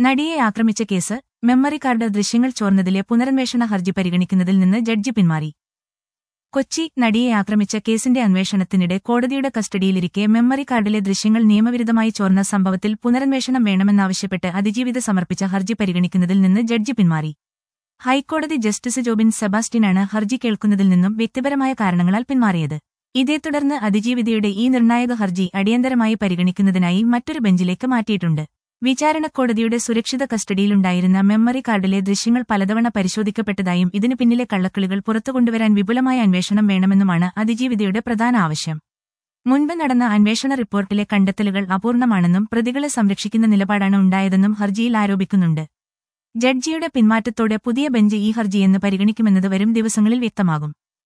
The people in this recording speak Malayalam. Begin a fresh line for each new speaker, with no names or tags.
നടിയെ ആക്രമിച്ച കേസ് മെമ്മറി കാർഡ് ദൃശ്യങ്ങൾ ചോർന്നതിലെ പുനരന്വേഷണ ഹർജി പരിഗണിക്കുന്നതിൽ നിന്ന് ജഡ്ജി പിന്മാറി കൊച്ചി നടിയെ ആക്രമിച്ച കേസിന്റെ അന്വേഷണത്തിനിടെ കോടതിയുടെ കസ്റ്റഡിയിലിരിക്കെ മെമ്മറി കാർഡിലെ ദൃശ്യങ്ങൾ നിയമവിരുദ്ധമായി ചോർന്ന സംഭവത്തിൽ പുനരന്വേഷണം വേണമെന്നാവശ്യപ്പെട്ട് അതിജീവിത സമർപ്പിച്ച ഹർജി പരിഗണിക്കുന്നതിൽ നിന്ന് ജഡ്ജി പിന്മാറി ഹൈക്കോടതി ജസ്റ്റിസ് ജോബിൻ സെബാസ്റ്റ്യനാണ് ഹർജി കേൾക്കുന്നതിൽ നിന്നും വ്യക്തിപരമായ കാരണങ്ങളാൽ പിന്മാറിയത് ഇതേ തുടർന്ന് അതിജീവിതയുടെ ഈ നിർണായക ഹർജി അടിയന്തരമായി പരിഗണിക്കുന്നതിനായി മറ്റൊരു ബെഞ്ചിലേക്ക് മാറ്റിയിട്ടുണ്ട് വിചാരണക്കോടതിയുടെ സുരക്ഷിത കസ്റ്റഡിയിലുണ്ടായിരുന്ന മെമ്മറി കാർഡിലെ ദൃശ്യങ്ങൾ പലതവണ പരിശോധിക്കപ്പെട്ടതായും ഇതിനു പിന്നിലെ കള്ളക്കളികൾ പുറത്തുകൊണ്ടുവരാൻ വിപുലമായ അന്വേഷണം വേണമെന്നുമാണ് അതിജീവിതയുടെ പ്രധാന ആവശ്യം മുൻപ് നടന്ന അന്വേഷണ റിപ്പോർട്ടിലെ കണ്ടെത്തലുകൾ അപൂർണമാണെന്നും പ്രതികളെ സംരക്ഷിക്കുന്ന നിലപാടാണ് ഉണ്ടായതെന്നും ഹർജിയിൽ ആരോപിക്കുന്നുണ്ട് ജഡ്ജിയുടെ പിന്മാറ്റത്തോടെ പുതിയ ബെഞ്ച് ഈ ഹർജിയെന്ന് പരിഗണിക്കുമെന്നത് വരും ദിവസങ്ങളിൽ വ്യക്തമാകും